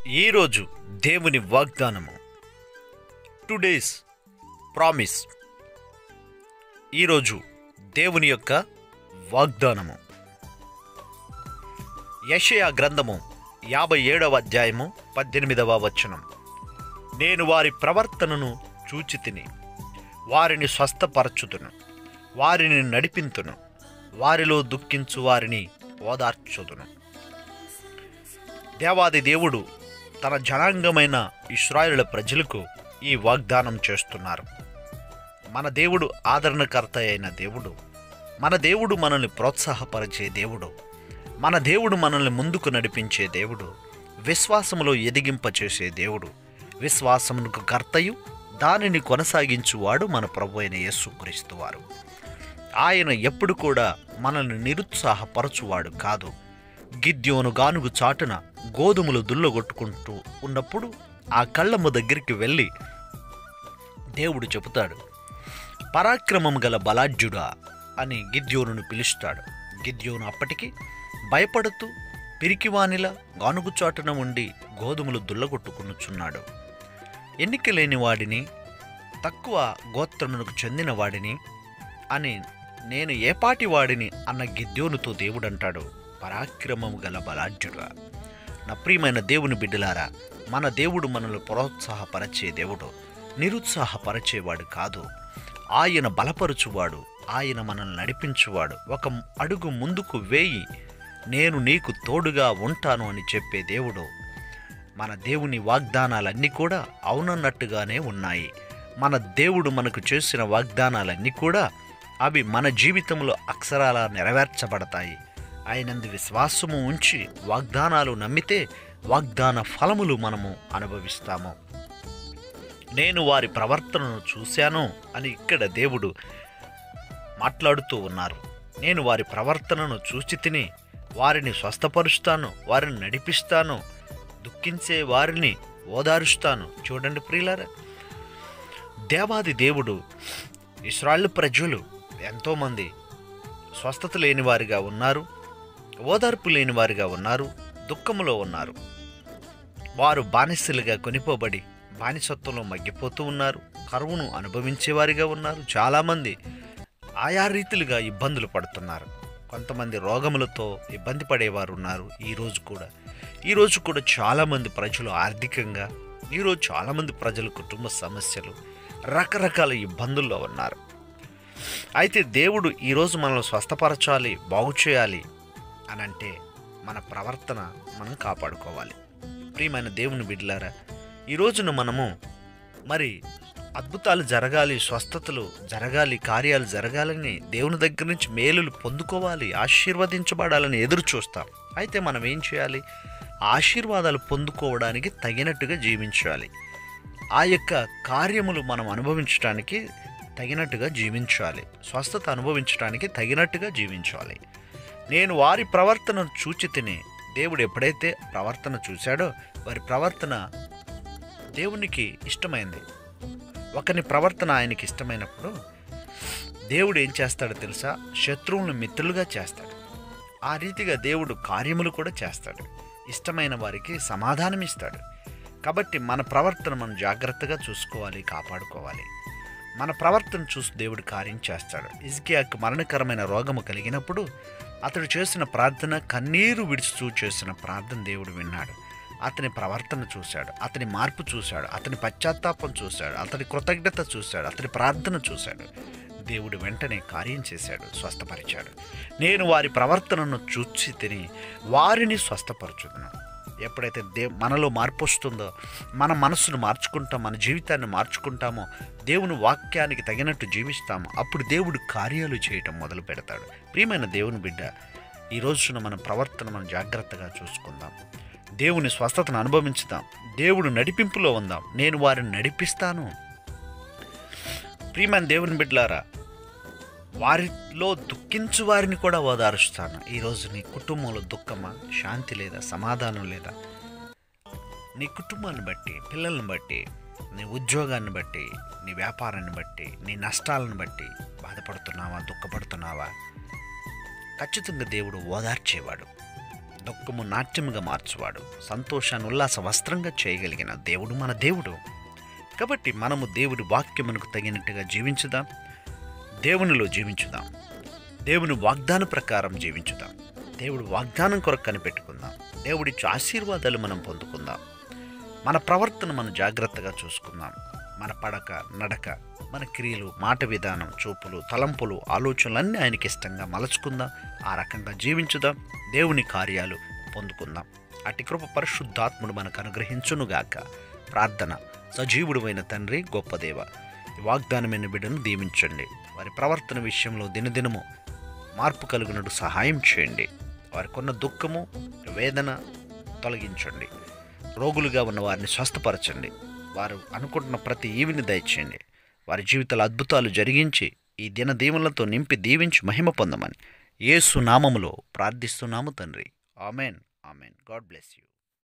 ఈరోజు దేవుని వాగ్దానము టుడేస్ ప్రామిస్ ఈరోజు దేవుని యొక్క వాగ్దానము యషయా గ్రంథము యాభై ఏడవ అధ్యాయము పద్దెనిమిదవ వచనం నేను వారి ప్రవర్తనను చూచి తిని వారిని స్వస్థపరచుతును వారిని నడిపింతును వారిలో దుఃఖించు వారిని ఓదార్చుదును దేవాది దేవుడు తన జనాంగమైన ఇస్రాయేలుల ప్రజలకు ఈ వాగ్దానం చేస్తున్నారు మన దేవుడు ఆదరణకర్త అయిన దేవుడు మన దేవుడు మనల్ని ప్రోత్సాహపరిచే దేవుడు మన దేవుడు మనల్ని ముందుకు నడిపించే దేవుడు విశ్వాసములో ఎదిగింపచేసే దేవుడు విశ్వాసమునకు కర్తయు దానిని కొనసాగించువాడు మన ప్రభు అయిన యేసుక్రీస్తు వారు ఆయన ఎప్పుడు కూడా మనల్ని నిరుత్సాహపరచువాడు కాదు గిద్యోను గానుగు చాటున గోధుమలు దుల్లగొట్టుకుంటూ ఉన్నప్పుడు ఆ కళ్ళమ్మ దగ్గరికి వెళ్ళి దేవుడు చెబుతాడు పరాక్రమం గల బలాఢ్యుడా అని గిద్యోనును పిలుస్తాడు గిద్యోను అప్పటికి భయపడుతూ పిరికివానిలా గానుగు చాటున ఉండి గోధుమలు దుల్లగొట్టుకునుచున్నాడు ఎన్నిక లేని వాడిని తక్కువ గోత్రమునకు చెందిన వాడిని అని నేను ఏపాటి వాడిని అన్న గిద్యోనుతో దేవుడంటాడు పరాక్రమము గల బలాఢ్యుడా నా ప్రియమైన దేవుని బిడ్డలారా మన దేవుడు మనల్ని ప్రోత్సాహపరచే దేవుడు నిరుత్సాహపరచేవాడు కాదు ఆయన బలపరుచువాడు ఆయన మనల్ని నడిపించువాడు ఒక అడుగు ముందుకు వేయి నేను నీకు తోడుగా ఉంటాను అని చెప్పే దేవుడు మన దేవుని వాగ్దానాలన్నీ కూడా అవునన్నట్టుగానే ఉన్నాయి మన దేవుడు మనకు చేసిన వాగ్దానాలన్నీ కూడా అవి మన జీవితంలో అక్షరాల నెరవేర్చబడతాయి ఆయనందు విశ్వాసము ఉంచి వాగ్దానాలు నమ్మితే వాగ్దాన ఫలములు మనము అనుభవిస్తాము నేను వారి ప్రవర్తనను చూశాను అని ఇక్కడ దేవుడు మాట్లాడుతూ ఉన్నారు నేను వారి ప్రవర్తనను చూచి తిని వారిని స్వస్థపరుస్తాను వారిని నడిపిస్తాను దుఃఖించే వారిని ఓదారుస్తాను చూడండి ప్రియులారా దేవాది దేవుడు ఇస్రాయల్ ప్రజలు ఎంతోమంది స్వస్థత లేని వారిగా ఉన్నారు ఓదార్పు లేని వారిగా ఉన్నారు దుఃఖములో ఉన్నారు వారు బానిసలుగా కొనిపోబడి బానిసత్వంలో మగ్గిపోతూ ఉన్నారు కరువును అనుభవించేవారిగా ఉన్నారు చాలామంది ఆయా రీతిలుగా ఇబ్బందులు పడుతున్నారు కొంతమంది రోగములతో ఇబ్బంది పడేవారు ఉన్నారు ఈరోజు కూడా ఈరోజు కూడా చాలామంది ప్రజలు ఆర్థికంగా ఈరోజు చాలామంది ప్రజలు కుటుంబ సమస్యలు రకరకాల ఇబ్బందుల్లో ఉన్నారు అయితే దేవుడు ఈరోజు మనల్ని స్వస్థపరచాలి బాగు చేయాలి అని అంటే మన ప్రవర్తన మనం కాపాడుకోవాలి ప్రియమైన దేవుని బిడ్డలారా ఈ రోజున మనము మరి అద్భుతాలు జరగాలి స్వస్థతలు జరగాలి కార్యాలు జరగాలని దేవుని దగ్గర నుంచి మేలులు పొందుకోవాలి ఆశీర్వదించబడాలని ఎదురు చూస్తాం అయితే మనం ఏం చేయాలి ఆశీర్వాదాలు పొందుకోవడానికి తగినట్టుగా జీవించాలి ఆ యొక్క కార్యములు మనం అనుభవించడానికి తగినట్టుగా జీవించాలి స్వస్థత అనుభవించడానికి తగినట్టుగా జీవించాలి నేను వారి ప్రవర్తనను చూచి తిని దేవుడు ఎప్పుడైతే ప్రవర్తన చూశాడో వారి ప్రవర్తన దేవునికి ఇష్టమైంది ఒకని ప్రవర్తన ఆయనకి ఇష్టమైనప్పుడు దేవుడు ఏం చేస్తాడో తెలుసా శత్రువులను మిత్రులుగా చేస్తాడు ఆ రీతిగా దేవుడు కార్యములు కూడా చేస్తాడు ఇష్టమైన వారికి సమాధానం ఇస్తాడు కాబట్టి మన ప్రవర్తన మనం జాగ్రత్తగా చూసుకోవాలి కాపాడుకోవాలి మన ప్రవర్తన చూసి దేవుడు కార్యం చేస్తాడు ఇజ్కియాకు మరణకరమైన రోగము కలిగినప్పుడు అతడు చేసిన ప్రార్థన కన్నీరు విడుచుతూ చేసిన ప్రార్థన దేవుడు విన్నాడు అతని ప్రవర్తన చూశాడు అతని మార్పు చూశాడు అతని పశ్చాత్తాపం చూశాడు అతని కృతజ్ఞత చూశాడు అతని ప్రార్థన చూశాడు దేవుడు వెంటనే కార్యం చేశాడు స్వస్థపరిచాడు నేను వారి ప్రవర్తనను చూచి తిని వారిని స్వస్థపరచుదును ఎప్పుడైతే దే మనలో మార్పు వస్తుందో మన మనస్సును మార్చుకుంటాం మన జీవితాన్ని మార్చుకుంటామో దేవుని వాక్యానికి తగినట్టు జీవిస్తామో అప్పుడు దేవుడు కార్యాలు చేయటం మొదలు పెడతాడు ప్రియమైన దేవుని బిడ్డ ఈ రోజున మన ప్రవర్తన మనం జాగ్రత్తగా చూసుకుందాం దేవుని స్వస్థతను అనుభవించుదాం దేవుడు నడిపింపులో ఉందాం నేను వారిని నడిపిస్తాను ప్రియమైన దేవుని బిడ్డలారా వారిలో దుఃఖించు వారిని కూడా ఓదారుస్తాను ఈరోజు నీ కుటుంబంలో దుఃఖమా శాంతి లేదా సమాధానం లేదా నీ కుటుంబాన్ని బట్టి పిల్లల్ని బట్టి నీ ఉద్యోగాన్ని బట్టి నీ వ్యాపారాన్ని బట్టి నీ నష్టాలను బట్టి బాధపడుతున్నావా దుఃఖపడుతున్నావా ఖచ్చితంగా దేవుడు ఓదార్చేవాడు దుఃఖము నాట్యముగా మార్చువాడు సంతోషాన్ని ఉల్లాస వస్త్రంగా చేయగలిగిన దేవుడు మన దేవుడు కాబట్టి మనము దేవుడి వాక్యమునకు తగినట్టుగా జీవించుదాం దేవునిలో జీవించుదాం దేవుని వాగ్దాన ప్రకారం జీవించుదాం దేవుడి వాగ్దానం కొరకు కనిపెట్టుకుందాం దేవుడిచ్చే ఆశీర్వాదాలు మనం పొందుకుందాం మన ప్రవర్తన మనం జాగ్రత్తగా చూసుకుందాం మన పడక నడక మన క్రియలు మాట విధానం చూపులు తలంపులు ఆలోచనలన్నీ ఆయనకి ఇష్టంగా మలచుకుందాం ఆ రకంగా జీవించుదాం దేవుని కార్యాలు పొందుకుందాం అటి కృప పరిశుద్ధాత్ముడు మనకు అనుగ్రహించునుగాక ప్రార్థన సజీవుడువైన తండ్రి గొప్ప దేవ ఈ వాగ్దానమైన బిడ్డను దీవించండి వారి ప్రవర్తన విషయంలో దినదినము మార్పు కలుగునట్టు సహాయం చేయండి వారికి ఉన్న దుఃఖము వేదన తొలగించండి రోగులుగా ఉన్న వారిని స్వస్థపరచండి వారు అనుకుంటున్న ప్రతి ఈవిని దయచేయండి వారి జీవితాల అద్భుతాలు జరిగించి ఈ దిన దీవులతో నింపి దీవించి మహిమ పొందమని యేసు నామములో ప్రార్థిస్తున్నాము తండ్రి amen amen God bless you